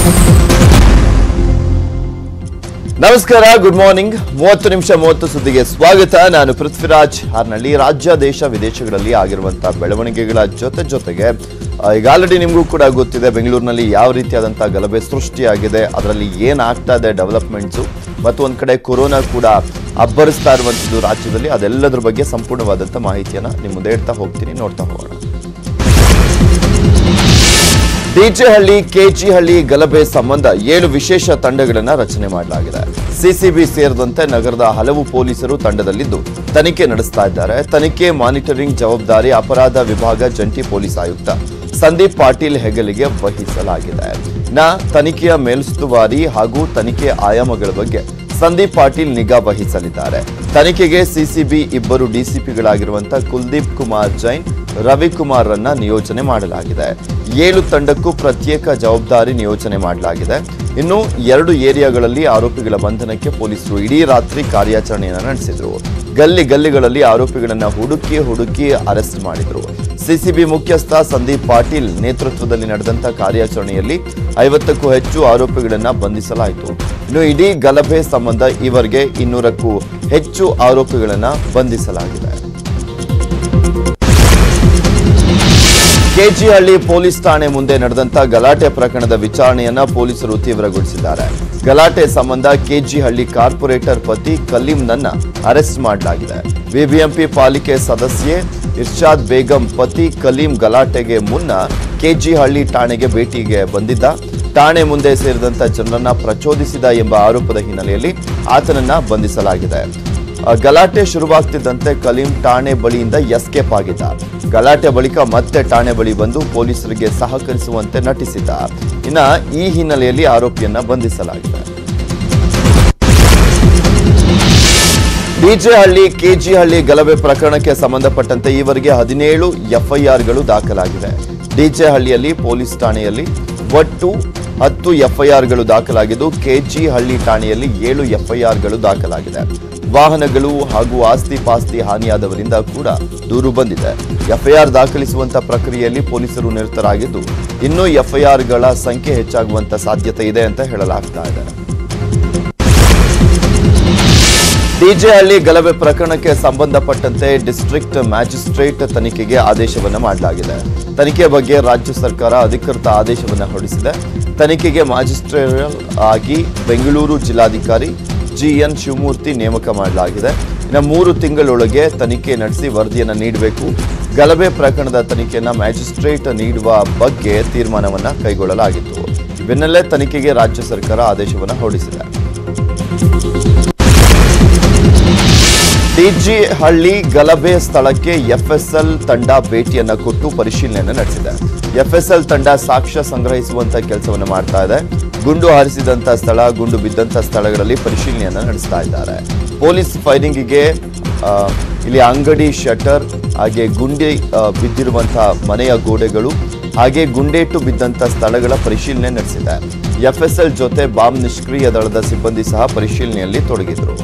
ನಮಸ್ಕಾರ good morning ಮೂವತ್ತು ನಿಮಿಷ ಮೂವತ್ತು ಸುದ್ದಿಗೆ ಸ್ವಾಗತ ನಾನು ಪೃಥ್ವಿರಾಜ್ ಹಾರ್ನಳ್ಳಿ ರಾಜ್ಯ ದೇಶ ವಿದೇಶಗಳಲ್ಲಿ ಆಗಿರುವಂತಹ ಬೆಳವಣಿಗೆಗಳ ಜೊತೆ ಜೊತೆಗೆ ಆ, ಈಗ ಆಲ್ರೆಡಿ ನಿಮಗೂ ಕೂಡ ಗೊತ್ತಿದೆ ಬೆಂಗಳೂರಿನಲ್ಲಿ ಯಾವ ರೀತಿಯಾದಂತಹ ಗಲಭೆ ಸೃಷ್ಟಿಯಾಗಿದೆ ಅದರಲ್ಲಿ ಏನಾಗ್ತಾ ಇದೆ ಡೆವಲಪ್ಮೆಂಟ್ಸು ಮತ್ತು ಒಂದ್ ಕಡೆ ಕೊರೋನಾ ಕೂಡ ಅಬ್ಬರಿಸ್ತಾ ಇರುವಂಥದ್ದು ರಾಜ್ಯದಲ್ಲಿ ಅದೆಲ್ಲದ್ರ ಬಗ್ಗೆ ಸಂಪೂರ್ಣವಾದಂಥ ಮಾಹಿತಿಯನ್ನ ನಿಮ್ಮ ಮುಂದೆ ಇಡ್ತಾ ಹೋಗ್ತೀನಿ ನೋಡ್ತಾ ಹೋಗೋಣ ಡಿಜೆಹಳ್ಳಿ ಕೆಜಿಹಳ್ಳಿ ಗಲಭೆ ಸಂಬಂಧ ಏಳು ವಿಶೇಷ ತಂಡಗಳನ್ನ ರಚನೆ ಮಾಡಲಾಗಿದೆ ಸಿಸಿಬಿ ಸೇರಿದಂತೆ ನಗರದ ಹಲವು ಪೊಲೀಸರು ತಂಡದಲ್ಲಿದ್ದು ತನಿಖೆ ನಡೆಸ್ತಾ ಇದ್ದಾರೆ ತನಿಖೆ ಮಾನಿಟರಿಂಗ್ ಜವಾಬ್ದಾರಿ ಅಪರಾಧ ವಿಭಾಗ ಜಂಟಿ ಪೊಲೀಸ್ ಆಯುಕ್ತ ಸಂದೀಪ್ ಪಾಟೀಲ್ ಹೆಗಲಿಗೆ ವಹಿಸಲಾಗಿದೆ ನ ತನಿಖೆಯ ಮೇಲುಸ್ತುವಾರಿ ಹಾಗೂ ತನಿಖೆ ಆಯಾಮಗಳ ಬಗ್ಗೆ ಸಂದೀಪ್ ಪಾಟೀಲ್ ನಿಗಾ ವಹಿಸಲಿದ್ದಾರೆ ತನಿಖೆಗೆ ಸಿಸಿಬಿ ಇಬ್ಬರು ಡಿಸಿಪಿಗಳಾಗಿರುವಂತಹ ಕುಲ್ದೀಪ್ ಕುಮಾರ್ ಜೈನ್ ರವಿಕುಮಾರ್ ರನ್ನ ನಿಯೋಜನೆ ಮಾಡಲಾಗಿದೆ ಏಳು ತಂಡಕ್ಕೂ ಪ್ರತ್ಯೇಕ ಜವಾಬ್ದಾರಿ ನಿಯೋಜನೆ ಮಾಡಲಾಗಿದೆ ಇನ್ನು ಎರಡು ಏರಿಯಾಗಳಲ್ಲಿ ಆರೋಪಿಗಳ ಬಂಧನಕ್ಕೆ ಪೊಲೀಸರು ಇಡೀ ರಾತ್ರಿ ಕಾರ್ಯಾಚರಣೆಯನ್ನು ನಡೆಸಿದ್ರು ಗಲ್ಲಿ ಗಲ್ಲಿಗಳಲ್ಲಿ ಆರೋಪಿಗಳನ್ನ ಹುಡುಕಿ ಹುಡುಕಿ ಅರೆಸ್ಟ್ ಮಾಡಿದ್ರು ಸಿಸಿಬಿ ಮುಖ್ಯಸ್ಥ ಸಂದೀಪ್ ಪಾಟೀಲ್ ನೇತೃತ್ವದಲ್ಲಿ ನಡೆದಂತ ಕಾರ್ಯಾಚರಣೆಯಲ್ಲಿ ಐವತ್ತಕ್ಕೂ ಹೆಚ್ಚು ಆರೋಪಿಗಳನ್ನ ಬಂಧಿಸಲಾಯಿತು ಇನ್ನು ಇಡೀ ಗಲಭೆ ಸಂಬಂಧ ಈವರೆಗೆ ಇನ್ನೂರಕ್ಕೂ ಹೆಚ್ಚು ಆರೋಪಿಗಳನ್ನ ಬಂಧಿಸಲಾಗಿದೆ ಕೆಜಿಹಳ್ಳಿ ಪೊಲೀಸ್ ಠಾಣೆ ಮುಂದೆ ನಡೆದಂತ ಗಲಾಟೆ ಪ್ರಕರಣದ ವಿಚಾರಣೆಯನ್ನ ಪೊಲೀಸರು ತೀವ್ರಗೊಳಿಸಿದ್ದಾರೆ ಗಲಾಟೆ ಸಂಬಂಧ ಕೆಜಿಹಳ್ಳಿ ಕಾರ್ಪೊರೇಟರ್ ಪತಿ ಕಲೀಂನನ್ನ ಅರೆಸ್ಟ್ ಮಾಡಲಾಗಿದೆ ಬಿಬಿಎಂಪಿ ಪಾಲಿಕೆ ಸದಸ್ಯೆ ಇರ್ಷಾದ್ ಬೇಗಂ ಪತಿ ಕಲೀಂ ಗಲಾಟೆಗೆ ಮುನ್ನ ಕೆಜಿಹಳ್ಳಿ ಠಾಣೆಗೆ ಭೇಟಿಗೆ ಬಂದಿದ್ದ ಠಾಣೆ ಮುಂದೆ ಸೇರಿದಂತ ಜನರನ್ನ ಪ್ರಚೋದಿಸಿದ ಎಂಬ ಆರೋಪದ ಹಿನ್ನೆಲೆಯಲ್ಲಿ ಆತನನ್ನ ಬಂಧಿಸಲಾಗಿದೆ ಆ, ಗಲಾಟೆ ಶುರುವಾಗ್ತಿದ್ದಂತೆ ಕಲೀಂ ಠಾಣೆ ಬಳಿಯಿಂದ ಎಸ್ಕೇಪ್ ಆಗಿದ್ದ ಗಲಾಟೆ ಬಳಿಕ ಮತ್ತೆ ಠಾಣೆ ಬಳಿ ಬಂದು ಪೊಲೀಸರಿಗೆ ಸಹಕರಿಸುವಂತೆ ನಟಿಸಿದ್ದ ಇನ್ನ ಈ ಹಿನ್ನೆಲೆಯಲ್ಲಿ ಆರೋಪಿಯನ್ನ ಬಂಧಿಸಲಾಗಿದೆ ಡಿಜೆಹಳ್ಳಿ ಕೆಜಿಹಳ್ಳಿ ಗಲಭೆ ಪ್ರಕರಣಕ್ಕೆ ಸಂಬಂಧಪಟ್ಟಂತೆ ಈವರೆಗೆ ಹದಿನೇಳು ಎಫ್ಐಆರ್ಗಳು ದಾಖಲಾಗಿದೆ ಡಿಜೆಹಳ್ಳಿಯಲ್ಲಿ ಪೊಲೀಸ್ ಠಾಣೆಯಲ್ಲಿ ಒಟ್ಟು ಹತ್ತು ಎಫ್ಐಆರ್ಗಳು ದಾಖಲಾಗಿದ್ದು ಕೆಜಿಹಳ್ಳಿ ಠಾಣೆಯಲ್ಲಿ ಏಳು ಎಫ್ಐಆರ್ಗಳು ದಾಖಲಾಗಿದೆ ವಾಹನಗಳು ಹಾಗೂ ಆಸ್ತಿ ಪಾಸ್ತಿ ಹಾನಿಯಾದವರಿಂದ ಕೂಡ ದೂರು ಬಂದಿದೆ ಎಫ್ಐಆರ್ ದಾಖಲಿಸುವಂತ ಪ್ರಕ್ರಿಯೆಯಲ್ಲಿ ಪೊಲೀಸರು ನಿರತರಾಗಿದ್ದು ಇನ್ನೂ ಎಫ್ಐಆರ್ಗಳ ಸಂಖ್ಯೆ ಹೆಚ್ಚಾಗುವಂತ ಸಾಧ್ಯತೆ ಇದೆ ಅಂತ ಹೇಳಲಾಗ್ತಾ ಇದೆ ಡಿಜೆಹಳ್ಳಿ ಗಲಭೆ ಪ್ರಕರಣಕ್ಕೆ ಸಂಬಂಧಪಟ್ಟಂತೆ ಡಿಸ್ಟ್ರಿಕ್ಟ್ ಮ್ಯಾಜಿಸ್ಟ್ರೇಟ್ ತನಿಖೆಗೆ ಆದೇಶವನ್ನ ಮಾಡಲಾಗಿದೆ ತನಿಖೆ ಬಗ್ಗೆ ರಾಜ್ಯ ಸರ್ಕಾರ ಅಧಿಕೃತ ಆದೇಶವನ್ನ ಹೊರಡಿಸಿದೆ ತನಿಖೆಗೆ ಮ್ಯಾಜಿಸ್ಟ್ರೇಟ್ ಆಗಿ ಬೆಂಗಳೂರು ಜಿಲ್ಲಾಧಿಕಾರಿ ಜಿಎನ್ ಶಿವಮೂರ್ತಿ ನೇಮಕ ಮಾಡಲಾಗಿದೆ ಇನ್ನು ಮೂರು ತಿಂಗಳೊಳಗೆ ತನಿಖೆ ನಡೆಸಿ ವರದಿಯನ್ನ ನೀಡಬೇಕು ಗಲಭೆ ಪ್ರಕರಣದ ತನಿಖೆಯನ್ನ ಮ್ಯಾಜಿಸ್ಟ್ರೇಟ್ ನೀಡುವ ಬಗ್ಗೆ ತೀರ್ಮಾನವನ್ನ ಕೈಗೊಳ್ಳಲಾಗಿತ್ತು ಈ ಬೆನ್ನಲ್ಲೇ ತನಿಖೆಗೆ ರಾಜ್ಯ ಸರ್ಕಾರ ಆದೇಶವನ್ನ ಹೊರಡಿಸಿದೆ ಡಿಜಿ ಹಳ್ಳಿ ಗಲಭೆ ಸ್ಥಳಕ್ಕೆ ಎಫ್ಎಸ್ಎಲ್ ತಂಡ ಭೇಟಿಯನ್ನ ಕೊಟ್ಟು ಪರಿಶೀಲನೆಯನ್ನು ನಡೆಸಿದೆ ಎಫ್ಎಸ್ಎಲ್ ತಂಡ ಸಾಕ್ಷ್ಯ ಸಂಗ್ರಹಿಸುವಂತ ಕೆಲಸವನ್ನು ಮಾಡ್ತಾ ಇದೆ ಗುಂಡು ಹಾರಿಸಿದಂತ ಸ್ಥಳ ಗುಂಡು ಬಿದ್ದಂತ ಸ್ಥಳಗಳಲ್ಲಿ ಪರಿಶೀಲನೆಯನ್ನ ನಡೆಸ್ತಾ ಇದ್ದಾರೆ ಪೊಲೀಸ್ ಫೈರಿಂಗಿಗೆ ಆ, ಇಲ್ಲಿ ಅಂಗಡಿ ಶಟರ್ ಹಾಗೆ ಗುಂಡಿ ಆ, ಬಿದ್ದಿರುವಂತಹ ಮನೆಯ ಗೋಡೆಗಳು ಹಾಗೆ ಗುಂಡೇಟು ಬಿದ್ದಂತ ಸ್ಥಳಗಳ ಪರಿಶೀಲನೆ ನಡೆಸಿದೆ ಎಫ್ಎಸ್ಎಲ್ ಜೊತೆ ಬಾಂಬ್ ನಿಷ್ಕ್ರಿಯ ದಳದ ಸಿಬ್ಬಂದಿ ಸಹ ಪರಿಶೀಲನೆಯಲ್ಲಿ ತೊಡಗಿದ್ರು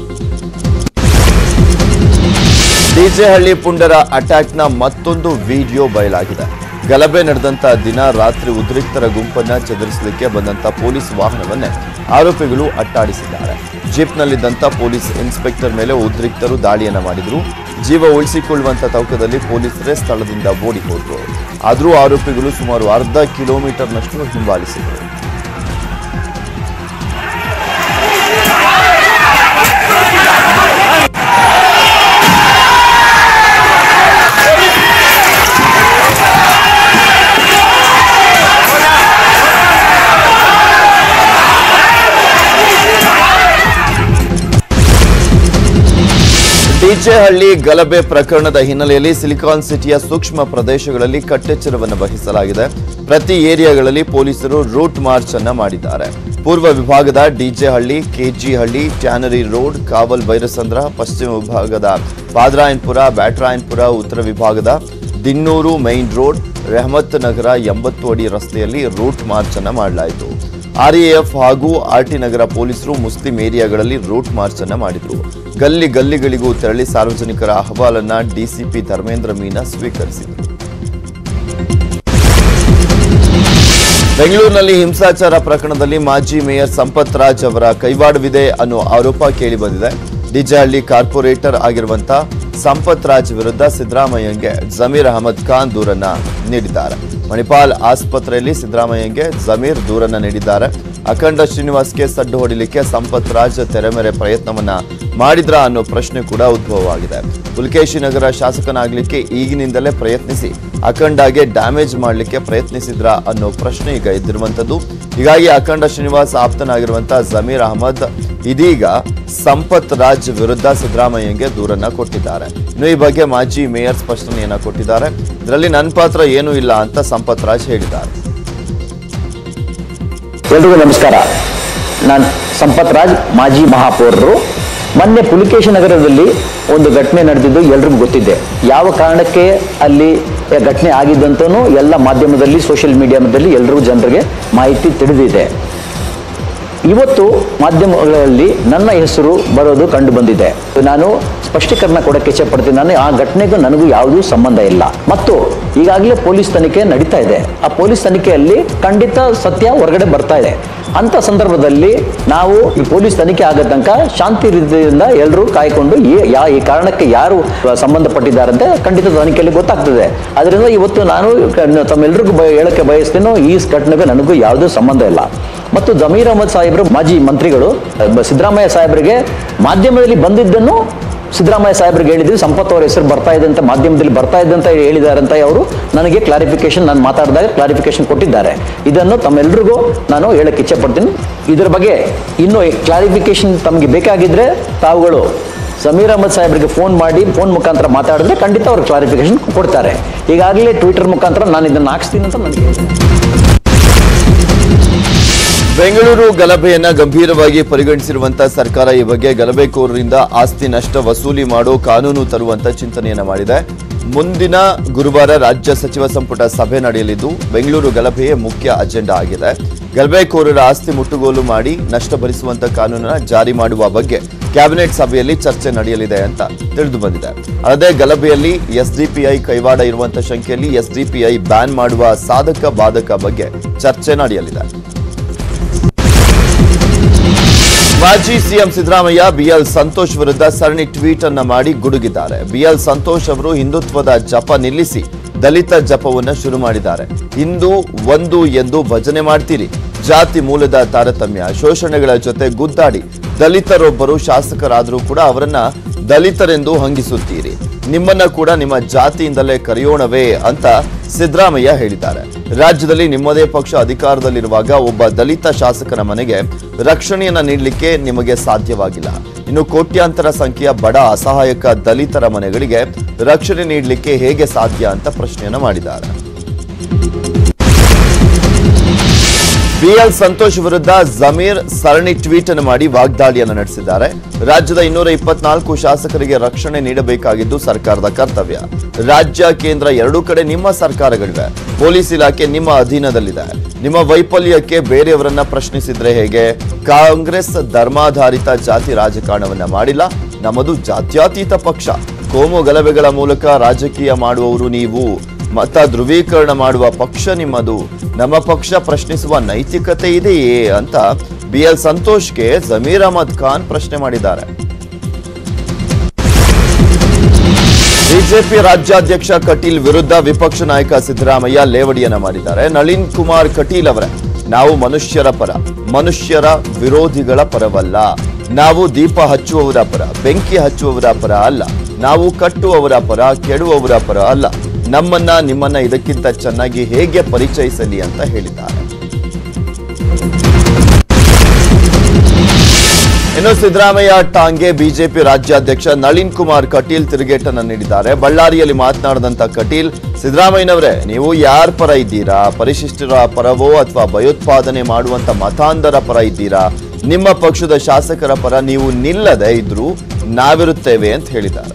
ಡಿಜೆಹಳ್ಳಿ ಪುಂಡರ ಅಟ್ಯಾಕ್ನ ಮತ್ತೊಂದು ವಿಡಿಯೋ ಬಯಲಾಗಿದೆ ಗಲಭೆ ನಡೆದಂತ ದಿನ ರಾತ್ರಿ ಉದ್ರಿಕ್ತರ ಗುಂಪನ್ನ ಚದುರಿಸಲಿಕ್ಕೆ ಬಂದಂತ ಪೊಲೀಸ್ ವಾಹನವನ್ನೇ ಆರೋಪಿಗಳು ಅಟ್ಟಾಡಿಸಿದ್ದಾರೆ ಜೀಪ್ನಲ್ಲಿದ್ದಂತ ಪೊಲೀಸ್ ಇನ್ಸ್ಪೆಕ್ಟರ್ ಮೇಲೆ ಉದ್ರಿಕ್ತರು ದಾಳಿಯನ್ನ ಮಾಡಿದ್ರು ಜೀವ ಉಳಿಸಿಕೊಳ್ಳುವಂತ ತೌಕದಲ್ಲಿ ಪೊಲೀಸರೇ ಸ್ಥಳದಿಂದ ಓಡಿ ಹೋದ್ರು ಆದರೂ ಆರೋಪಿಗಳು ಸುಮಾರು ಅರ್ಧ ಕಿಲೋಮೀಟರ್ನಷ್ಟು ಹಿಂಬಾಲಿಸಿದರು ಡಿಜೆಹಳ್ಳಿ ಗಲಭೆ ಪ್ರಕರಣದ ಹಿನ್ನೆಲೆಯಲ್ಲಿ ಸಿಲಿಕಾನ್ ಸಿಟಿಯ ಸೂಕ್ಷ್ಮ ಪ್ರದೇಶಗಳಲ್ಲಿ ಕಟ್ಟೆಚ್ಚರವನ್ನು ವಹಿಸಲಾಗಿದೆ ಪ್ರತಿ ಏರಿಯಾಗಳಲ್ಲಿ ಪೊಲೀಸರು ರೂಟ್ ಮಾರ್ಚ್ ಅನ್ನ ಮಾಡಿದ್ದಾರೆ ಪೂರ್ವ ವಿಭಾಗದ ಡಿಜೆಹಳ್ಳಿ ಕೆಜಿಹಳ್ಳಿ ಟ್ಯಾನರಿ ರೋಡ್ ಕಾವಲ್ ಭೈರಸಂದ್ರ ಪಶ್ಚಿಮ ವಿಭಾಗದ ಪಾದ್ರಾಯನ್ಪುರ ಬ್ಯಾಟ್ರಾಯನ್ಪುರ ಉತ್ತರ ವಿಭಾಗದ ದಿನ್ನೂರು ಮೈನ್ ರೋಡ್ ರೆಹಮತ್ ನಗರ ಎಂಬತ್ತು ಅಡಿ ರಸ್ತೆಯಲ್ಲಿ ರೂಟ್ ಮಾರ್ಚ್ ಅನ್ನ ಮಾಡಲಾಯಿತು ಆರ್ಎಎಫ್ ಹಾಗೂ ಆರ್ಟಿ ನಗರ ಪೊಲೀಸರು ಮುಸ್ಲಿಂ ಏರಿಯಾಗಳಲ್ಲಿ ರೂಟ್ ಮಾರ್ಚ್ ಅನ್ನ ಮಾಡಿದ್ರು ಗಲ್ಲಿ ಗಲ್ಲಿಗಳಿಗೂ ತೆರಳಿ ಸಾರ್ವಜನಿಕರ ಅಹವಾಲನ್ನ ಡಿಸಿಪಿ ಧರ್ಮೇಂದ್ರ ಮೀನಾ ಸ್ವೀಕರಿಸಿದರು ಬೆಂಗಳೂರಿನಲ್ಲಿ ಹಿಂಸಾಚಾರ ಪ್ರಕರಣದಲ್ಲಿ ಮಾಜಿ ಮೇಯರ್ ಸಂಪತ್ ರಾಜ್ ಅವರ ಕೈವಾಡವಿದೆ ಅನ್ನೋ ಆರೋಪ ಕೇಳಿಬಂದಿದೆ ಡಿಜಹಳ್ಳಿ ಕಾರ್ಪೊರೇಟರ್ ಆಗಿರುವಂತ ಸಂಪತ್ ರಾಜ್ ವಿರುದ್ಧ ಸಿದ್ದರಾಮಯ್ಯಂಗೆ ಜಮೀರ್ ಅಹಮದ್ ಖಾನ್ ದೂರನ್ನ ನೀಡಿದ್ದಾರೆ ಮಣಿಪಾಲ್ ಆಸ್ಪತ್ರೆಯಲ್ಲಿ ಸಿದ್ದರಾಮಯ್ಯಂಗೆ ಜಮೀರ್ ದೂರನ್ನ ನೀಡಿದ್ದಾರೆ ಅಖಂಡ ಶ್ರೀನಿವಾಸ್ಗೆ ಸಡ್ಡು ಹೊಡಿಲಿಕ್ಕೆ ಸಂಪತ್ ರಾಜ್ ತೆರೆಮೆರೆ ಪ್ರಯತ್ನವನ್ನ ಮಾಡಿದ್ರ ಅನ್ನೋ ಪ್ರಶ್ನೆ ಕೂಡ ಉದ್ಭವವಾಗಿದೆ ಪುಲಕೇಶಿ ನಗರ ಶಾಸಕನಾಗ್ಲಿಕ್ಕೆ ಈಗಿನಿಂದಲೇ ಪ್ರಯತ್ನಿಸಿ ಅಖಂಡಗೆ ಡ್ಯಾಮೇಜ್ ಮಾಡಲಿಕ್ಕೆ ಪ್ರಯತ್ನಿಸಿದ್ರ ಅನ್ನೋ ಪ್ರಶ್ನೆ ಈಗ ಎದ್ದಿರುವಂತದ್ದು ಹೀಗಾಗಿ ಅಖಂಡ ಶ್ರೀನಿವಾಸ್ ಆಪ್ತನಾಗಿರುವಂತಹ ಜಮೀರ್ ಅಹಮದ್ ಇದೀಗ ಸಂಪತ್ ರಾಜ್ ವಿರುದ್ಧ ಸಿದ್ದರಾಮಯ್ಯಂಗೆ ದೂರನ್ನ ಕೊಟ್ಟಿದ್ದಾರೆ ಇನ್ನು ಈ ಬಗ್ಗೆ ಮಾಜಿ ಮೇಯರ್ ಸ್ಪಷ್ಟನೆಯನ್ನ ಕೊಟ್ಟಿದ್ದಾರೆ ಇದರಲ್ಲಿ ನನ್ನ ಪಾತ್ರ ಏನೂ ಇಲ್ಲ ಅಂತ ಸಂಪತ್ ರಾಜ್ ಹೇಳಿದ್ದಾರೆ ಎಲ್ರಿಗೂ ನಮಸ್ಕಾರ ನಾನು ಸಂಪತ್ ರಾಜ್ ಮಾಜಿ ಮಹಾಪೌರರು ಮೊನ್ನೆ ಪುಲಿಕೇಶಿ ನಗರದಲ್ಲಿ ಒಂದು ಘಟನೆ ನಡೆದಿದ್ದು ಎಲ್ರಿಗೂ ಗೊತ್ತಿದೆ ಯಾವ ಕಾರಣಕ್ಕೆ ಅಲ್ಲಿ ಘಟನೆ ಆಗಿದ್ದಂತೂ ಎಲ್ಲ ಮಾಧ್ಯಮದಲ್ಲಿ ಸೋಷಿಯಲ್ ಮೀಡಿಯಾದಲ್ಲಿ ಎಲ್ರಿಗೂ ಜನರಿಗೆ ಮಾಹಿತಿ ತಿಳಿದಿದೆ ಇವತ್ತು ಮಾಧ್ಯಮಗಳಲ್ಲಿ ನನ್ನ ಹೆಸರು ಬರೋದು ಕಂಡು ಬಂದಿದೆ ನಾನು ಸ್ಪಷ್ಟೀಕರಣ ಕೊಡಕ್ಕೆ ಇಚ್ಛೆ ಪಡ್ತೀನಿ ನಾನು ಆ ಘಟನೆಗೂ ನನಗೂ ಯಾವುದೂ ಸಂಬಂಧ ಇಲ್ಲ ಮತ್ತು ಈಗಾಗಲೇ ಪೊಲೀಸ್ ತನಿಖೆ ನಡೀತಾ ಇದೆ ಆ ಪೊಲೀಸ್ ತನಿಖೆಯಲ್ಲಿ ಖಂಡಿತ ಸತ್ಯ ಹೊರಗಡೆ ಬರ್ತಾ ಇದೆ ಅಂತ ಸಂದರ್ಭದಲ್ಲಿ ನಾವು ಈ ಪೊಲೀಸ್ ತನಿಖೆ ಆಗೋ ತನಕ ಶಾಂತಿ ರೀತಿಯಿಂದ ಎಲ್ಲರೂ ಕಾಯ್ಕೊಂಡು ಈ ಯಾ ಈ ಕಾರಣಕ್ಕೆ ಯಾರು ಸಂಬಂಧಪಟ್ಟಿದ್ದಾರೆ ಅಂತ ಖಂಡಿತ ತನಿಖೆಯಲ್ಲಿ ಗೊತ್ತಾಗ್ತದೆ ಅದರಿಂದ ಇವತ್ತು ನಾನು ಕ- ತಮ್ಮೆಲ್ಲರಿಗೂ ಬಯ ಹೇಳಕ್ಕೆ ಬಯಸ್ತೀನೋ ಈ ಘಟನೆಗೆ ನನಗೂ ಯಾವುದೂ ಸಂಬಂಧ ಇಲ್ಲ ಮತ್ತು ಜಮೀರ್ ಅಹಮದ್ ಸಾಹೇಬರು ಮಾಜಿ ಮಂತ್ರಿಗಳು ಅಹ್, ಸಿದ್ದರಾಮಯ್ಯ ಸಾಹೇಬರಿಗೆ ಮಾಧ್ಯಮದಲ್ಲಿ ಬಂದಿದ್ದನ್ನು ಸಿದ್ದರಾಮಯ್ಯ ಸಾಹೇಬರಿಗೆ ಹೇಳಿದ್ವಿ ಸಂಪತ್ ಅವರ ಹೆಸರು ಬರ್ತಾ ಇದೆ ಅಂತ ಮಾಧ್ಯಮದಲ್ಲಿ ಬರ್ತಾ ಇದೆ ಅಂತ ಹೇಳಿದ್ದಾರೆ ಅಂತ ಅವರು ನನಗೆ ಕ್ಲಾರಿಫಿಕೇಶನ್ ನಾನು ಮಾತಾಡಿದಾಗ ಕ್ಲಾರಿಫಿಕೇಶನ್ ಕೊಟ್ಟಿದ್ದಾರೆ ಇದನ್ನು ತಮ್ಮೆಲ್ಲರಿಗೂ ನಾನು ಹೇಳಕ್ಕೆ ಇಚ್ಛೆ ಪಡ್ತೀನಿ ಇದರ ಬಗ್ಗೆ ಇನ್ನೂ ಕ್ಲಾರಿಫಿಕೇಶನ್ ತಮಗೆ ಬೇಕಾಗಿದ್ರೆ ತಾವುಗಳು ಸಮೀರ್ ಅಹಮದ್ ಸಾಹೇಬ್ರಿಗೆ ಫೋನ್ ಮಾಡಿ ಫೋನ್ ಮುಖಾಂತರ ಮಾತಾಡಿದ್ರೆ ಖಂಡಿತ ಅವ್ರು ಕ್ಲಾರಿಫಿಕೇಶನ್ ಕೊಡ್ತಾರೆ ಈಗಾಗಲೇ ಟ್ವಿಟರ್ ಮುಖಾಂತರ ನಾನು ಇದನ್ನು ಹಾಕ್ಸ್ತೀನಿ ಅಂತ ನನಗೆ ಬೆಂಗಳೂರು ಗಲಭೆಯನ್ನ ಗಂಭೀರವಾಗಿ ಪರಿಗಣಿಸಿರುವಂತಹ ಸರ್ಕಾರ ಈ ಬಗ್ಗೆ ಗಲಭೆಕೋರರಿಂದ ಆಸ್ತಿ ನಷ್ಟ ವಸೂಲಿ ಮಾಡೋ ಕಾನೂನು ತರುವಂತ ಚಿಂತನೆಯನ್ನ ಮಾಡಿದೆ ಮುಂದಿನ ಗುರುವಾರ ರಾಜ್ಯ ಸಚಿವ ಸಂಪುಟ ಸಭೆ ನಡೆಯಲಿದ್ದು ಬೆಂಗಳೂರು ಗಲಭೆಯೇ ಮುಖ್ಯ ಅಜೆಂಡಾ ಆಗಿದೆ ಗಲಭೆಕೋರರ ಆಸ್ತಿ ಮುಟ್ಟುಗೋಲು ಮಾಡಿ ನಷ್ಟ ಭರಿಸುವಂತ ಕಾನೂನನ್ನ ಜಾರಿ ಮಾಡುವ ಬಗ್ಗೆ ಕ್ಯಾಬಿನೆಟ್ ಸಭೆಯಲ್ಲಿ ಚರ್ಚೆ ನಡೆಯಲಿದೆ ಅಂತ ತಿಳಿದು ಬಂದಿದೆ ಅಲ್ಲದೆ ಗಲಭೆಯಲ್ಲಿ ಎಸ್ಡಿಪಿಐ ಕೈವಾಡ ಇರುವಂತ ಶಂಕೆಯಲ್ಲಿ ಎಸ್ಡಿಪಿಐ ಬ್ಯಾನ್ ಮಾಡುವ ಸಾಧಕ ಬಾಧಕ ಬಗ್ಗೆ ಚರ್ಚೆ ನಡೆಯಲಿದೆ ಮಾಜಿ ಸಿಎಂ ಸಿದ್ದರಾಮಯ್ಯ ಬಿಎಲ್ ಸಂತೋಷ್ ವಿರುದ್ಧ ಸರಣಿ ಟ್ವೀಟ್ ಅನ್ನ ಮಾಡಿ ಗುಡುಗಿದ್ದಾರೆ ಬಿಎಲ್ ಸಂತೋಷ್ ಅವರು ಹಿಂದುತ್ವದ ಜಪ ನಿಲ್ಲಿಸಿ ದಲಿತ ಜಪವನ್ನ ಶುರು ಮಾಡಿದ್ದಾರೆ ಹಿಂದೂ ಒಂದು ಎಂದು ಭಜನೆ ಮಾಡ್ತೀರಿ ಜಾತಿ ಮೂಲದ ತಾರತಮ್ಯ ಶೋಷಣೆಗಳ ಜೊತೆ ಗುದ್ದಾಡಿ ದಲಿತರೊಬ್ಬರು ಶಾಸಕರಾದರೂ ಕೂಡ ಅವರನ್ನ ದಲಿತರೆಂದು ಹಂಗಿಸುತ್ತೀರಿ ನಿಮ್ಮನ್ನ ಕೂಡ ನಿಮ್ಮ ಜಾತಿಯಿಂದಲೇ ಕರೆಯೋಣವೇ ಅಂತ ಸಿದ್ದರಾಮಯ್ಯ ಹೇಳಿದ್ದಾರೆ ರಾಜ್ಯದಲ್ಲಿ ನಿಮ್ಮದೇ ಪಕ್ಷ ಅಧಿಕಾರದಲ್ಲಿರುವಾಗ ಒಬ್ಬ ದಲಿತ ಶಾಸಕನ ಮನೆಗೆ ರಕ್ಷಣೆಯನ್ನ ನೀಡಲಿಕ್ಕೆ ನಿಮಗೆ ಸಾಧ್ಯವಾಗಿಲ್ಲ ಇನ್ನು ಕೋಟ್ಯಾಂತರ ಸಂಖ್ಯೆಯ ಬಡ ಅಸಹಾಯಕ ದಲಿತರ ಮನೆಗಳಿಗೆ ರಕ್ಷಣೆ ನೀಡಲಿಕ್ಕೆ ಹೇಗೆ ಸಾಧ್ಯ ಅಂತ ಪ್ರಶ್ನೆಯನ್ನ ಮಾಡಿದ್ದಾರೆ ಬಿಎಲ್ ಸಂತೋಷ್ ವಿರುದ್ಧ ಜಮೀರ್ ಸರಣಿ ಟ್ವೀಟ್ ಅನ್ನು ಮಾಡಿ ವಾಗ್ದಾಳಿಯನ್ನು ನಡೆಸಿದ್ದಾರೆ ರಾಜ್ಯದ ಇನ್ನೂರ ಇಪ್ಪತ್ನಾಲ್ಕು ಶಾಸಕರಿಗೆ ರಕ್ಷಣೆ ನೀಡಬೇಕಾಗಿದ್ದು ಸರ್ಕಾರದ ಕರ್ತವ್ಯ ರಾಜ್ಯ ಕೇಂದ್ರ ಎರಡೂ ಕಡೆ ನಿಮ್ಮ ಸರ್ಕಾರಗಳಿವೆ ಪೊಲೀಸ್ ಇಲಾಖೆ ನಿಮ್ಮ ಅಧೀನದಲ್ಲಿದೆ ನಿಮ್ಮ ವೈಫಲ್ಯಕ್ಕೆ ಬೇರೆಯವರನ್ನ ಪ್ರಶ್ನಿಸಿದ್ರೆ ಹೇಗೆ ಕಾಂಗ್ರೆಸ್ ಧರ್ಮಾಧಾರಿತ ಜಾತಿ ರಾಜಕಾರಣವನ್ನ ಮಾಡಿಲ್ಲ ನಮ್ಮದು ಜಾತ್ಯತೀತ ಪಕ್ಷ ಕೋಮು ಗಲಭೆಗಳ ಮೂಲಕ ರಾಜಕೀಯ ಮಾಡುವವರು ನೀವು ಮತ ಧ್ರುವೀಕರಣ ಮಾಡುವ ಪಕ್ಷ ನಿಮ್ಮದು ನಮ್ಮ ಪಕ್ಷ ಪ್ರಶ್ನಿಸುವ ನೈತಿಕತೆ ಇದೆಯೇ ಅಂತ ಬಿಎಲ್ ಸಂತೋಷ್ಗೆ ಜಮೀರ್ ಅಹಮದ್ ಖಾನ್ ಪ್ರಶ್ನೆ ಮಾಡಿದ್ದಾರೆ ಬಿಜೆಪಿ ರಾಜ್ಯಾಧ್ಯಕ್ಷ ಕಟೀಲ್ ವಿರುದ್ಧ ವಿಪಕ್ಷ ನಾಯಕ ಸಿದ್ದರಾಮಯ್ಯ ಲೇವಡಿಯನ್ನ ಮಾಡಿದ್ದಾರೆ ನಳಿನ್ ಕುಮಾರ್ ಕಟೀಲ್ ಅವರೇ ನಾವು ಮನುಷ್ಯರ ಪರ ಮನುಷ್ಯರ ವಿರೋಧಿಗಳ ಪರವಲ್ಲ ನಾವು ದೀಪ ಹಚ್ಚುವವರ ಪರ ಬೆಂಕಿ ಹಚ್ಚುವವರ ಪರ ಅಲ್ಲ ನಾವು ಕಟ್ಟುವವರ ಪರ ಕೆಡುವವರ ಪರ ಅಲ್ಲ ನಮ್ಮನ್ನ ನಿಮ್ಮನ್ನ ಇದಕ್ಕಿಂತ ಚೆನ್ನಾಗಿ ಹೇಗೆ ಪರಿಚಯಿಸಲಿ ಅಂತ ಹೇಳಿದ್ದಾರೆ ಇನ್ನು ಸಿದ್ದರಾಮಯ್ಯ ಟಾಂಗೆ ಬಿಜೆಪಿ ರಾಜ್ಯಾಧ್ಯಕ್ಷ ನಳಿನ್ ಕುಮಾರ್ ಕಟೀಲ್ ತಿರುಗೇಟನ್ನ ನೀಡಿದ್ದಾರೆ ಬಳ್ಳಾರಿಯಲ್ಲಿ ಮಾತನಾಡಿದಂತ ಕಟೀಲ್ ಸಿದ್ದರಾಮಯ್ಯನವರೇ ನೀವು ಯಾರ ಪರ ಇದ್ದೀರಾ ಪರಿಶಿಷ್ಟರ ಪರವೋ ಅಥವಾ ಭಯೋತ್ಪಾದನೆ ಮಾಡುವಂತ ಮತಾಂಧರ ಪರ ಇದ್ದೀರಾ ನಿಮ್ಮ ಪಕ್ಷದ ಶಾಸಕರ ಪರ ನೀವು ನಿಲ್ಲದೆ ಇದ್ರೂ ನಾವಿರುತ್ತೇವೆ ಅಂತ ಹೇಳಿದ್ದಾರೆ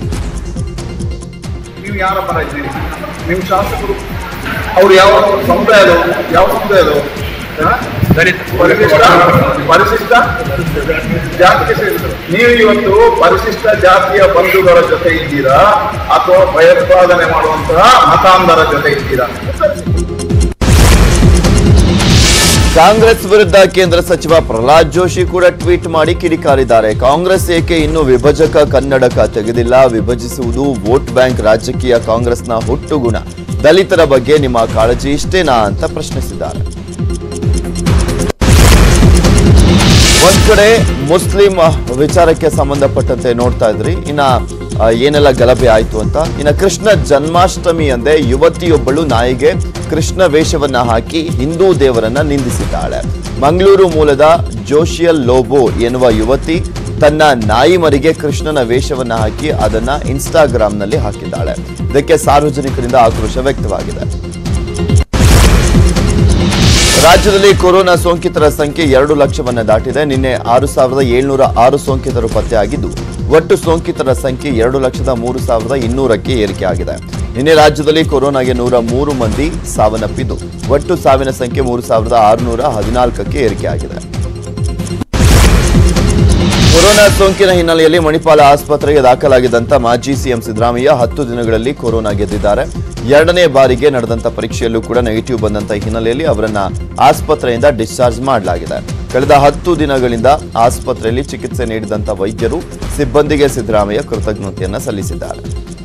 ನೀವು ಯಾರ ಪರ ಇದ್ದೀರಿ ನಿಮ್ಮ ಶಾಸಕರು ಅವ್ರು ಯಾವ ಸಮುದಾಯದವರು ಯಾವ ಸಮುದಾಯದವರು ಆ? ಪರಿಶಿಷ್ಟ ಪರಿಶಿಷ್ಟ ಜಾತಿಗೆ ಸೇರಿದರು ನೀವು ಇವತ್ತು ಪರಿಶಿಷ್ಟ ಜಾತಿಯ ಬಂಧುಗಳ ಜೊತೆ ಇದ್ದೀರಾ ಅಥವಾ ಭಯೋತ್ಪಾದನೆ ಮಾಡುವಂತಹ ಮತಾಂಧರ ಜೊತೆ ಇದ್ದೀರಾ ಕಾಂಗ್ರೆಸ್ ವಿರುದ್ಧ ಕೇಂದ್ರ ಸಚಿವ ಪ್ರಹ್ಲಾದ್ ಜೋಶಿ ಕೂಡ ಟ್ವೀಟ್ ಮಾಡಿ ಕಿಡಿಕಾರಿದ್ದಾರೆ ಕಾಂಗ್ರೆಸ್ ಏಕೆ ಇನ್ನೂ ವಿಭಜಕ ಕನ್ನಡಕ ತೆಗೆದಿಲ್ಲ ವಿಭಜಿಸುವುದು ವೋಟ್ ಬ್ಯಾಂಕ್ ರಾಜಕೀಯ ಕಾಂಗ್ರೆಸ್ನ ಹುಟ್ಟುಗುಣ ದಲಿತರ ಬಗ್ಗೆ ನಿಮ್ಮ ಕಾಳಜಿ ಇಷ್ಟೇನಾ ಅಂತ ಪ್ರಶ್ನಿಸಿದ್ದಾರೆ ಒಂದ್ ಕಡೆ ಮುಸ್ಲಿಂ ವಿಚಾರಕ್ಕೆ ಸಂಬಂಧಪಟ್ಟಂತೆ ನೋಡ್ತಾ ಇದ್ರಿ ಇನ್ನ ಆ, ಏನೆಲ್ಲ ಗಲಭೆ ಆಯ್ತು ಅಂತ ಇನ್ನ ಕೃಷ್ಣ ಜನ್ಮಾಷ್ಟಮಿ ಅಂದೇ ಯುವತಿಯೊಬ್ಬಳು ನಾಯಿಗೆ ಕೃಷ್ಣ ವೇಷವನ್ನ ಹಾಕಿ ಹಿಂದೂ ದೇವರನ್ನ ನಿಂದಿಸಿದ್ದಾಳೆ ಮಂಗಳೂರು ಮೂಲದ ಜೋಶಿಯಲ್ ಲೋಬೋ ಎನ್ನುವ ಯುವತಿ ತನ್ನ ನಾಯಿ ಮರಿಗೆ ಕೃಷ್ಣನ ವೇಷವನ್ನ ಹಾಕಿ ಅದನ್ನ ಇನ್ಸ್ಟಾಗ್ರಾಂನಲ್ಲಿ ಹಾಕಿದ್ದಾಳೆ ಇದಕ್ಕೆ ಸಾರ್ವಜನಿಕರಿಂದ ಆಕ್ರೋಶ ವ್ಯಕ್ತವಾಗಿದೆ ರಾಜ್ಯದಲ್ಲಿ ಕೊರೋನಾ ಸೋಂಕಿತರ ಸಂಖ್ಯೆ ಎರಡು ಲಕ್ಷವನ್ನ ದಾಟಿದೆ ನಿನ್ನೆ ಆರು ಸಾವಿರದ ಏಳ್ನೂರ ಆರು ಸೋಂಕಿತರು ಪತ್ತೆಯಾಗಿದ್ದು ಒಟ್ಟು ಸೋಂಕಿತರ ಸಂಖ್ಯೆ ಎರಡು ಲಕ್ಷದ ಮೂರು ಸಾವಿರದ ಇನ್ನೂರಕ್ಕೆ ಏರಿಕೆಯಾಗಿದೆ ನಿನ್ನೆ ರಾಜ್ಯದಲ್ಲಿ ಕೊರೋನಾಗೆ ನೂರ ಮೂರು ಮಂದಿ ಸಾವನ್ನಪ್ಪಿದ್ದು ಒಟ್ಟು ಸಾವಿನ ಸಂಖ್ಯೆ ಮೂರು ಸಾವಿರದ ಆರುನೂರ ಹದಿನಾಲ್ಕಕ್ಕೆ ಏರಿಕೆಯಾಗಿದೆ ಕೊರೋನಾ ಸೋಂಕಿನ ಹಿನ್ನೆಲೆಯಲ್ಲಿ ಮಣಿಪಾಲ ಆಸ್ಪತ್ರೆಗೆ ದಾಖಲಾಗಿದ್ದಂತ ಮಾಜಿ ಸಿಎಂ ಸಿದ್ದರಾಮಯ್ಯ ಹತ್ತು ದಿನಗಳಲ್ಲಿ ಕೊರೋನಾ ಗೆದ್ದಿದ್ದಾರೆ ಎರಡನೇ ಬಾರಿಗೆ ನಡೆದಂತ ಪರೀಕ್ಷೆಯಲ್ಲೂ ಕೂಡ ನೆಗೆಟಿವ್ ಬಂದಂತ ಹಿನ್ನೆಲೆಯಲ್ಲಿ ಅವರನ್ನ ಆಸ್ಪತ್ರೆಯಿಂದ ಡಿಸ್ಚಾರ್ಜ್ ಮಾಡಲಾಗಿದೆ ಕಳೆದ ಹತ್ತು ದಿನಗಳಿಂದ ಆಸ್ಪತ್ರೆಯಲ್ಲಿ ಚಿಕಿತ್ಸೆ ನೀಡಿದಂತ ವೈದ್ಯರು ಸಿಬ್ಬಂದಿಗೆ ಸಿದ್ದರಾಮಯ್ಯ ಕೃತಜ್ಞತೆಯನ್ನ ಸಲ್ಲಿಸಿದ್ದಾರೆ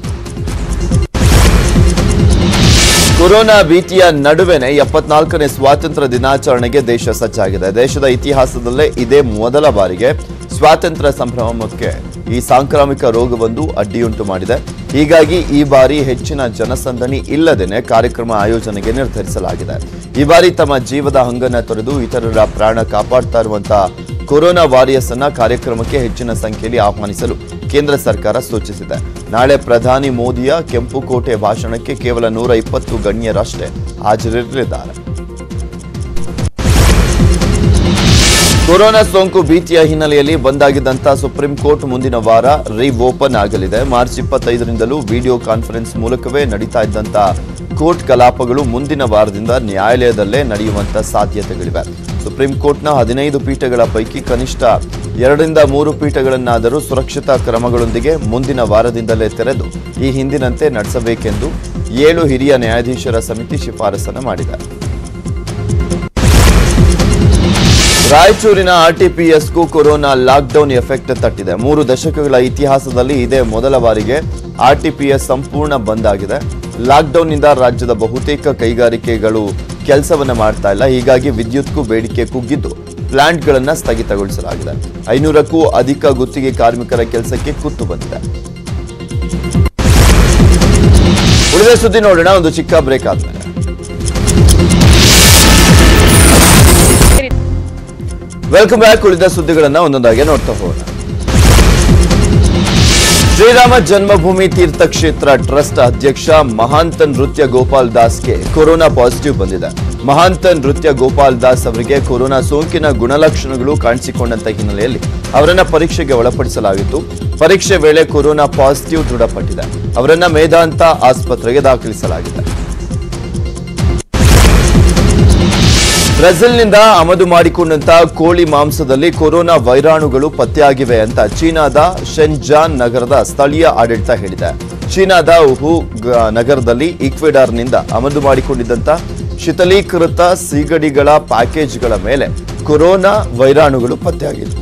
ಕೊರೋನಾ ಭೀತಿಯ ನಡುವೆನೆ ಎಪ್ಪತ್ನಾಲ್ಕನೇ ಸ್ವಾತಂತ್ರ್ಯ ದಿನಾಚರಣೆಗೆ ದೇಶ ಸಜ್ಜಾಗಿದೆ ದೇಶದ ಇತಿಹಾಸದಲ್ಲೇ ಇದೇ ಮೊದಲ ಬಾರಿಗೆ ಸ್ವಾತಂತ್ರ್ಯ ಸಂಭ್ರಮಕ್ಕೆ ಈ ಸಾಂಕ್ರಾಮಿಕ ರೋಗವೊಂದು ಅಡ್ಡಿಯುಂಟು ಮಾಡಿದೆ ಹೀಗಾಗಿ ಈ ಬಾರಿ ಹೆಚ್ಚಿನ ಜನಸಂದಣಿ ಇಲ್ಲದೇನೆ ಕಾರ್ಯಕ್ರಮ ಆಯೋಜನೆಗೆ ನಿರ್ಧರಿಸಲಾಗಿದೆ ಈ ಬಾರಿ ತಮ್ಮ ಜೀವದ ಹಂಗನ್ನ ತೊರೆದು ಇತರರ ಪ್ರಾಣ ಕಾಪಾಡ್ತಾ ಇರುವಂತಹ ಕೊರೋನಾ ವಾರಿಯರ್ಸ್ ಅನ್ನ ಕಾರ್ಯಕ್ರಮಕ್ಕೆ ಹೆಚ್ಚಿನ ಸಂಖ್ಯೆಯಲ್ಲಿ ಆಹ್ವಾನಿಸಲು ಕೇಂದ್ರ ಸರ್ಕಾರ ಸೂಚಿಸಿದೆ ನಾಳೆ ಪ್ರಧಾನಿ ಮೋದಿಯ ಕೆಂಪುಕೋಟೆ ಭಾಷಣಕ್ಕೆ ಕೇವಲ ನೂರ ಇಪ್ಪತ್ತು ಗಣ್ಯರಷ್ಟೇ ಹಾಜರಿರಲಿದ್ದಾರೆ ಕೊರೋನಾ ಸೋಂಕು ಭೀತಿಯ ಹಿನ್ನೆಲೆಯಲ್ಲಿ ಬಂದಾಗಿದ್ದಂತ ಸುಪ್ರೀಂ ಕೋರ್ಟ್ ಮುಂದಿನ ವಾರ ರೀ ಓಪನ್ ಆಗಲಿದೆ ಮಾರ್ಚ್ ಇಪ್ಪತ್ತೈದರಿಂದಲೂ ವಿಡಿಯೋ ಕಾನ್ಫರೆನ್ಸ್ ಮೂಲಕವೇ ನಡೀತಾ ಇದ್ದಂತ ಕೋರ್ಟ್ ಕಲಾಪಗಳು ಮುಂದಿನ ವಾರದಿಂದ ನ್ಯಾಯಾಲಯದಲ್ಲೇ ನಡೆಯುವಂತ ಸಾಧ್ಯತೆಗಳಿವೆ ಸುಪ್ರೀಂ ಕೋರ್ಟ್ನ ಹದಿನೈದು ಪೀಠಗಳ ಪೈಕಿ ಕನಿಷ್ಠ ಎರಡರಿಂದ ಮೂರು ಪೀಠಗಳನ್ನಾದರೂ ಸುರಕ್ಷತಾ ಕ್ರಮಗಳೊಂದಿಗೆ ಮುಂದಿನ ವಾರದಿಂದಲೇ ತೆರೆದು ಈ ಹಿಂದಿನಂತೆ ನಡೆಸಬೇಕೆಂದು ಏಳು ಹಿರಿಯ ನ್ಯಾಯಾಧೀಶರ ಸಮಿತಿ ಶಿಫಾರಸನ್ನು ಮಾಡಿದೆ ರಾಯಚೂರಿನ ಆರ್ಟಿಪಿಎಸ್ಗೂ ಕೊರೋನಾ ಲಾಕ್ಡೌನ್ ಎಫೆಕ್ಟ್ ತಟ್ಟಿದೆ ಮೂರು ದಶಕಗಳ ಇತಿಹಾಸದಲ್ಲಿ ಇದೇ ಮೊದಲ ಬಾರಿಗೆ ಆರ್ಟಿಪಿಎಸ್ ಸಂಪೂರ್ಣ ಬಂದ್ ಆಗಿದೆ ಲಾಕ್ಡೌನ್ನಿಂದ ರಾಜ್ಯದ ಬಹುತೇಕ ಕೈಗಾರಿಕೆಗಳು ಕೆಲಸವನ್ನ ಮಾಡ್ತಾ ಇಲ್ಲ ಹೀಗಾಗಿ ವಿದ್ಯುತ್ಗೂ ಬೇಡಿಕೆ ಕುಗ್ಗಿದ್ದು ಪ್ಲಾಂಟ್ಗಳನ್ನ ಸ್ಥಗಿತಗೊಳಿಸಲಾಗಿದೆ ಐನೂರಕ್ಕೂ ಅಧಿಕ ಗುತ್ತಿಗೆ ಕಾರ್ಮಿಕರ ಕೆಲಸಕ್ಕೆ ಕುತ್ತು ಬಂದಿದೆ ಉಳಿದ ಸುದ್ದಿ ನೋಡೋಣ ಒಂದು ಚಿಕ್ಕ ಬ್ರೇಕ್ ಆದ್ಮೇಲೆ ವೆಲ್ಕಮ್ ಬ್ಯಾಕ್ ಉಳಿದ ಸುದ್ದಿಗಳನ್ನ ಒಂದೊಂದಾಗಿ ನೋಡ್ತಾ ಹೋಗೋಣ ಶ್ರೀರಾಮ ಜನ್ಮಭೂಮಿ ತೀರ್ಥಕ್ಷೇತ್ರ ಟ್ರಸ್ಟ್ ಅಧ್ಯಕ್ಷ ಮಹಾಂತ ನೃತ್ಯ ಗೋಪಾಲ್ ದಾಸ್ಗೆ ಕೊರೋನಾ ಪಾಸಿಟಿವ್ ಬಂದಿದೆ ಮಹಾಂತ ನೃತ್ಯ ಗೋಪಾಲ್ ದಾಸ್ ಅವರಿಗೆ ಕೊರೋನಾ ಸೋಂಕಿನ ಗುಣಲಕ್ಷಣಗಳು ಕಾಣಿಸಿಕೊಂಡಂತ ಹಿನ್ನೆಲೆಯಲ್ಲಿ ಅವರನ್ನ ಪರೀಕ್ಷೆಗೆ ಒಳಪಡಿಸಲಾಗಿತ್ತು ಪರೀಕ್ಷೆ ವೇಳೆ ಕೊರೋನಾ ಪಾಸಿಟಿವ್ ದೃಢಪಟ್ಟಿದೆ ಅವರನ್ನ ಮೇದಾಂತ ಆಸ್ಪತ್ರೆಗೆ ದಾಖಲಿಸಲಾಗಿದೆ ಬ್ರೆಜಿಲ್ನಿಂದ ಆಮದು ಮಾಡಿಕೊಂಡಂತ ಕೋಳಿ ಮಾಂಸದಲ್ಲಿ ಕೊರೋನಾ ವೈರಾಣುಗಳು ಪತ್ತೆಯಾಗಿವೆ ಅಂತ ಚೀನಾದ ಶೆನ್ಜಾನ್ ನಗರದ ಸ್ಥಳೀಯ ಆಡಳಿತ ಹೇಳಿದೆ ಚೀನಾದ ಉಹು ಗ- ನಗರದಲ್ಲಿ ಈಕ್ವೆಡಾರ್ನಿಂದ ಆಮದು ಮಾಡಿಕೊಂಡಿದ್ದಂತ ಶೀತಲೀಕೃತ ಸೀಗಡಿಗಳ ಪ್ಯಾಕೇಜ್ಗಳ ಮೇಲೆ ಕೊರೋನಾ ವೈರಾಣುಗಳು ಪತ್ತೆಯಾಗಿದ್ವು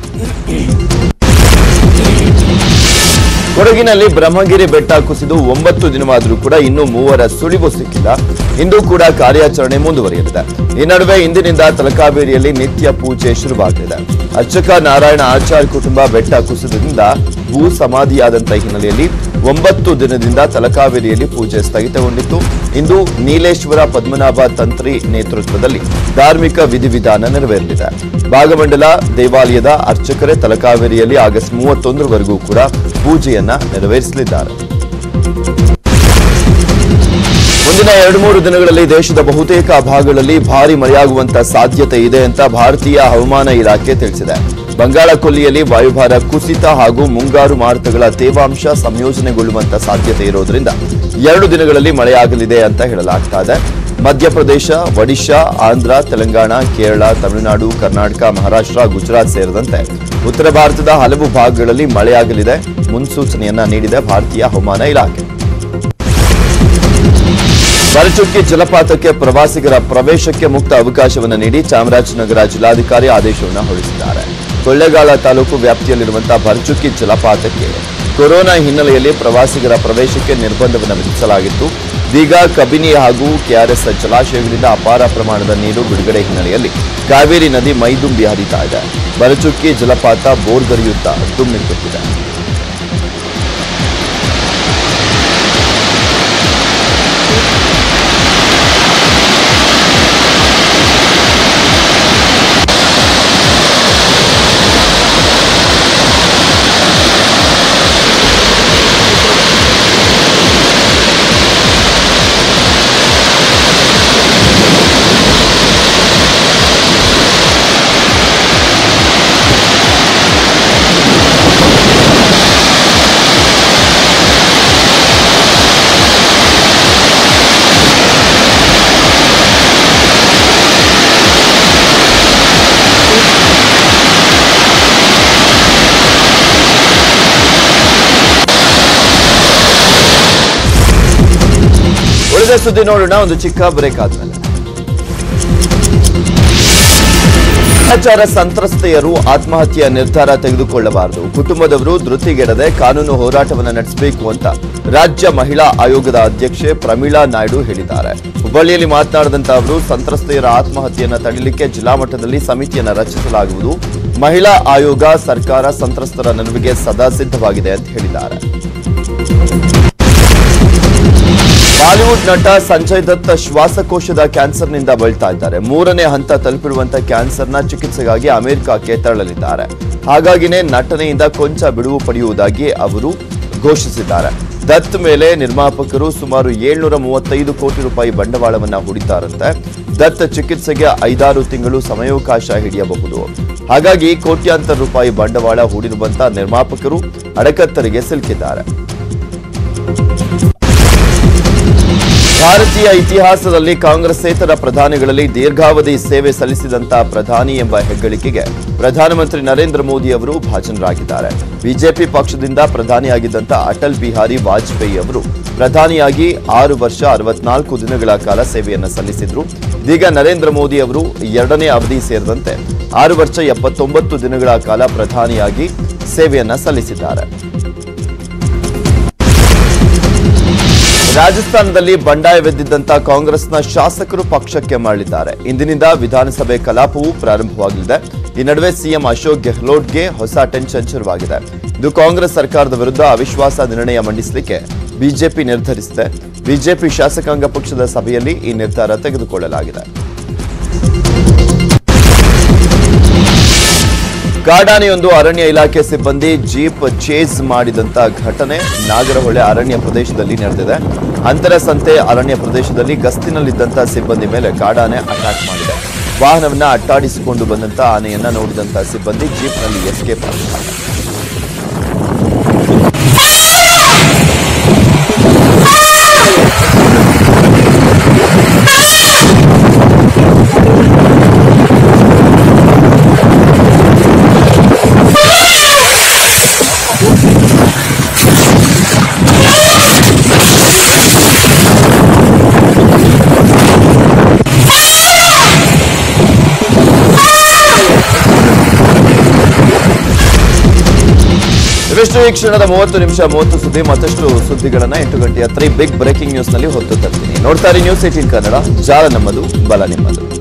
ಕೊಡಗಿನಲ್ಲಿ ಬ್ರಹ್ಮಗಿರಿ ಬೆಟ್ಟ ಕುಸಿದು ಒಂಬತ್ತು ದಿನವಾದರೂ ಕೂಡ ಇನ್ನೂ ಮೂವರ ಸುಳಿವು ಸಿಕ್ಕಿಲ್ಲ ಇಂದು ಕೂಡ ಕಾರ್ಯಾಚರಣೆ ಮುಂದುವರಿಯಲಿದೆ ಈ ನಡುವೆ ಇಂದಿನಿಂದ ತಲಕಾವೇರಿಯಲ್ಲಿ ನಿತ್ಯ ಪೂಜೆ ಶುರುವಾಗಲಿದೆ ಅರ್ಚಕ ನಾರಾಯಣ ಆಚಾರ್ ಕುಟುಂಬ ಬೆಟ್ಟ ಕುಸಿತದಿಂದ ಭೂ ಸಮಾಧಿಯಾದಂತ ಹಿನ್ನೆಲೆಯಲ್ಲಿ ಒಂಬತ್ತು ದಿನದಿಂದ ತಲಕಾವೇರಿಯಲ್ಲಿ ಪೂಜೆ ಸ್ಥಗಿತಗೊಂಡಿತ್ತು ಇಂದು ನೀಲೇಶ್ವರ ಪದ್ಮನಾಭ ತಂತ್ರಿ ನೇತೃತ್ವದಲ್ಲಿ ಧಾರ್ಮಿಕ ವಿಧಿವಿಧಾನ ನೆರವೇರಲಿದೆ ಭಾಗಮಂಡಲ ದೇವಾಲಯದ ಅರ್ಚಕರೇ ತಲಕಾವೇರಿಯಲ್ಲಿ ಆಗಸ್ಟ್ ಮೂವತ್ತೊಂದರವರೆಗೂ ಕೂಡ ಪೂಜೆಯನ್ನ ನೆರವೇರಿಸಲಿದ್ದಾರೆ ಮುಂದಿನ ಎರಡು ಮೂರು ದಿನಗಳಲ್ಲಿ ದೇಶದ ಬಹುತೇಕ ಭಾಗಗಳಲ್ಲಿ ಭಾರಿ ಮಳೆಯಾಗುವಂತ ಸಾಧ್ಯತೆ ಇದೆ ಅಂತ ಭಾರತೀಯ ಹವಾಮಾನ ಇಲಾಖೆ ತಿಳಿಸಿದೆ ಬಂಗಾಳ ಕೊಲ್ಲಿಯಲ್ಲಿ ವಾಯುಭಾರ ಕುಸಿತ ಹಾಗೂ ಮುಂಗಾರು ಮಾರುತಗಳ ತೇವಾಂಶ ಸಂಯೋಜನೆಗೊಳ್ಳುವಂತ ಸಾಧ್ಯತೆ ಇರೋದ್ರಿಂದ ಎರಡು ದಿನಗಳಲ್ಲಿ ಮಳೆಯಾಗಲಿದೆ ಅಂತ ಹೇಳಲಾಗ್ತಾ ಇದೆ ಮಧ್ಯಪ್ರದೇಶ ಒಡಿಶಾ ಆಂಧ್ರ ತೆಲಂಗಾಣ ಕೇರಳ ತಮಿಳುನಾಡು ಕರ್ನಾಟಕ ಮಹಾರಾಷ್ಟ್ರ ಗುಜರಾತ್ ಸೇರಿದಂತೆ ಉತ್ತರ ಭಾರತದ ಹಲವು ಭಾಗಗಳಲ್ಲಿ ಮಳೆಯಾಗಲಿದೆ ಮುನ್ಸೂಚನೆಯನ್ನ ನೀಡಿದೆ ಭಾರತೀಯ ಹವಾಮಾನ ಇಲಾಖೆ ಬರಚುಕ್ಕಿ ಜಲಪಾತಕ್ಕೆ ಪ್ರವಾಸಿಗರ ಪ್ರವೇಶಕ್ಕೆ ಮುಕ್ತ ಅವಕಾಶವನ್ನು ನೀಡಿ ಚಾಮರಾಜನಗರ ಜಿಲ್ಲಾಧಿಕಾರಿ ಆದೇಶವನ್ನು ಹೊರಡಿಸಿದ್ದಾರೆ ಕೊಳ್ಳೇಗಾಲ ತಾಲೂಕು ವ್ಯಾಪ್ತಿಯಲ್ಲಿರುವಂತಹ ಭರಚುಕ್ಕಿ ಜಲಪಾತಕ್ಕೆ ಕೊರೋನಾ ಹಿನ್ನೆಲೆಯಲ್ಲಿ ಪ್ರವಾಸಿಗರ ಪ್ರವೇಶಕ್ಕೆ ನಿರ್ಬಂಧವನ್ನು ವಿಧಿಸಲಾಗಿತ್ತು ಇದೀಗ ಕಬಿನಿ ಹಾಗೂ ಕೆಆರ್ಎಸ್ ಜಲಾಶಯಗಳಿಂದ ಅಪಾರ ಪ್ರಮಾಣದ ನೀರು ಬಿಡುಗಡೆ ಹಿನ್ನೆಲೆಯಲ್ಲಿ ಕಾವೇರಿ ನದಿ ಮೈದುಂಬಿ ಹರಿತಾ ಇದೆ ಬರಚುಕ್ಕಿ ಜಲಪಾತ ಬೋರ್ಗರಿಯುತ್ತಾ ದುಮ್ಮಿಕ್ಕುತ್ತಿದೆ ಉಳಿದ ಸುದ್ದಿ ನೋಡೋಣ ಒಂದು ಚಿಕ್ಕ ಬ್ರೇಕ್ ಆದ್ಮೇಲೆ ಭ್ರಷ್ಟಾಚಾರ ಸಂತ್ರಸ್ತೆಯರು ಆತ್ಮಹತ್ಯೆಯ ನಿರ್ಧಾರ ತೆಗೆದುಕೊಳ್ಳಬಾರದು ಕುಟುಂಬದವರು ಧೃತಿಗೆಡದೆ ಕಾನೂನು ಹೋರಾಟವನ್ನು ನಡೆಸಬೇಕು ಅಂತ ರಾಜ್ಯ ಮಹಿಳಾ ಆಯೋಗದ ಅಧ್ಯಕ್ಷೆ ಪ್ರಮೀಳಾ ನಾಯ್ಡು ಹೇಳಿದ್ದಾರೆ ಹುಬ್ಬಳ್ಳಿಯಲ್ಲಿ ಮಾತನಾಡಿದಂತ ಅವರು ಸಂತ್ರಸ್ತೆಯರ ಆತ್ಮಹತ್ಯೆಯನ್ನು ತಡೆಯಲಿಕ್ಕೆ ಜಿಲ್ಲಾ ಮಟ್ಟದಲ್ಲಿ ಸಮಿತಿಯನ್ನು ರಚಿಸಲಾಗುವುದು ಮಹಿಳಾ ಆಯೋಗ ಸರ್ಕಾರ ಸಂತ್ರಸ್ತರ ನೆರವಿಗೆ ಸದಾ ಸಿದ್ಧವಾಗಿದೆ ಅಂತ ಹೇಳಿದ್ದಾರೆ ಬಾಲಿವುಡ್ ನಟ ಸಂಜಯ್ ದತ್ ಶ್ವಾಸಕೋಶದ ಕ್ಯಾನ್ಸರ್ನಿಂದ ಬಳಲ್ತಾ ಇದ್ದಾರೆ ಮೂರನೇ ಹಂತ ತಲುಪಿರುವಂತಹ ಕ್ಯಾನ್ಸರ್ನ ಚಿಕಿತ್ಸೆಗಾಗಿ ಅಮೆರಿಕಕ್ಕೆ ತೆರಳಲಿದ್ದಾರೆ ಹಾಗಾಗಿನೇ ನಟನೆಯಿಂದ ಕೊಂಚ ಬಿಡುವು ಪಡೆಯುವುದಾಗಿ ಅವರು ಘೋಷಿಸಿದ್ದಾರೆ ದತ್ ಮೇಲೆ ನಿರ್ಮಾಪಕರು ಸುಮಾರು ಏಳ್ನೂರ ಮೂವತ್ತೈದು ಕೋಟಿ ರೂಪಾಯಿ ಬಂಡವಾಳವನ್ನ ಹೂಡಿದ್ದಾರಂತೆ ದತ್ ಚಿಕಿತ್ಸೆಗೆ ಐದಾರು ತಿಂಗಳು ಸಮಯಾವಕಾಶ ಹಿಡಿಯಬಹುದು ಹಾಗಾಗಿ ಕೋಟ್ಯಾಂತರ ರೂಪಾಯಿ ಬಂಡವಾಳ ಹೂಡಿರುವಂತಹ ನಿರ್ಮಾಪಕರು ಅಡಕತ್ತರಿಗೆ ಸಿಲುಕಿದ್ದಾರೆ ಭಾರತೀಯ ಇತಿಹಾಸದಲ್ಲಿ ಕಾಂಗ್ರೆಸ್ಸೇತರ ಪ್ರಧಾನಿಗಳಲ್ಲಿ ದೀರ್ಘಾವಧಿ ಸೇವೆ ಸಲ್ಲಿಸಿದಂತಹ ಪ್ರಧಾನಿ ಎಂಬ ಹೆಗ್ಗಳಿಕೆಗೆ ಪ್ರಧಾನಮಂತ್ರಿ ನರೇಂದ್ರ ಮೋದಿ ಅವರು ಭಾಜನರಾಗಿದ್ದಾರೆ ಬಿಜೆಪಿ ಪಕ್ಷದಿಂದ ಪ್ರಧಾನಿಯಾಗಿದ್ದಂಥ ಅಟಲ್ ಬಿಹಾರಿ ವಾಜಪೇಯಿ ಅವರು ಪ್ರಧಾನಿಯಾಗಿ ಆರು ವರ್ಷ ಅರವತ್ನಾಲ್ಕು ದಿನಗಳ ಕಾಲ ಸೇವೆಯನ್ನು ಸಲ್ಲಿಸಿದ್ರು ಇದೀಗ ನರೇಂದ್ರ ಮೋದಿ ಅವರು ಎರಡನೇ ಅವಧಿ ಸೇರಿದಂತೆ ಆರು ವರ್ಷ ಎಪ್ಪತ್ತೊಂಬತ್ತು ದಿನಗಳ ಕಾಲ ಪ್ರಧಾನಿಯಾಗಿ ಸೇವೆಯನ್ನ ಸಲ್ಲಿಸಿದ್ದಾರೆ ರಾಜಸ್ಥಾನದಲ್ಲಿ ಬಂಡಾಯವೆದ್ದಿದ್ದಂತ ಕಾಂಗ್ರೆಸ್ನ ಶಾಸಕರು ಪಕ್ಷಕ್ಕೆ ಮರಳಿದ್ದಾರೆ ಇಂದಿನಿಂದ ವಿಧಾನಸಭೆ ಕಲಾಪವು ಪ್ರಾರಂಭವಾಗಲಿದೆ ಈ ನಡುವೆ ಸಿಎಂ ಅಶೋಕ್ ಗೆಹ್ಲೋಟ್ಗೆ ಹೊಸ ಟೆನ್ಷನ್ ಶುರುವಾಗಿದೆ ಇದು ಕಾಂಗ್ರೆಸ್ ಸರ್ಕಾರದ ವಿರುದ್ಧ ಅವಿಶ್ವಾಸ ನಿರ್ಣಯ ಮಂಡಿಸಲಿಕ್ಕೆ ಬಿಜೆಪಿ ನಿರ್ಧರಿಸಿದೆ ಬಿಜೆಪಿ ಶಾಸಕಾಂಗ ಪಕ್ಷದ ಸಭೆಯಲ್ಲಿ ಈ ನಿರ್ಧಾರ ತೆಗೆದುಕೊಳ್ಳಲಾಗಿದೆ ಕಾಡಾನೆಯೊಂದು ಅರಣ್ಯ ಇಲಾಖೆ ಸಿಬ್ಬಂದಿ ಜೀಪ್ ಚೇಸ್ ಮಾಡಿದಂತ ಘಟನೆ ನಾಗರಹೊಳೆ ಅರಣ್ಯ ಪ್ರದೇಶದಲ್ಲಿ ನಡೆದಿದೆ ಅಂತರ ಸಂತೆ ಅರಣ್ಯ ಪ್ರದೇಶದಲ್ಲಿ ಗಸ್ತಿನಲ್ಲಿದ್ದಂತ ಸಿಬ್ಬಂದಿ ಮೇಲೆ ಕಾಡಾನೆ ಅಟ್ಯಾಕ್ ಮಾಡಿದೆ ವಾಹನವನ್ನ ಅಟ್ಟಾಡಿಸಿಕೊಂಡು ಬಂದಂತ ಆನೆಯನ್ನ ನೋಡಿದಂತ ಸಿಬ್ಬಂದಿ ಜೀಪ್ನಲ್ಲಿ ಎಸ್ಕೇಪ್ ಆಗಿದ್ದಾರೆ ಇವಿಷ್ಟು ಈ ಕ್ಷಣದ ಮೂವತ್ತು ನಿಮಿಷ ಮೂವತ್ತು ಸುದ್ದಿ ಮತ್ತಷ್ಟು ಸುದ್ದಿಗಳನ್ನ ಎಂಟು ಗಂಟೆಯ ತ್ರೀ ಬಿಗ್ ಬ್ರೇಕಿಂಗ್ ನ್ಯೂಸ್ ನಲ್ಲಿ ಹೊತ್ತು ತರ್ತೀನಿ ನೋಡ್ತಾ ಇರಿ ನ್ಯೂಸ್ ಏಟೀನ್ ಕನ್ನಡ ಜಾಲ ನಮ್ಮದು ಬಲ ನಿಮ್ಮದು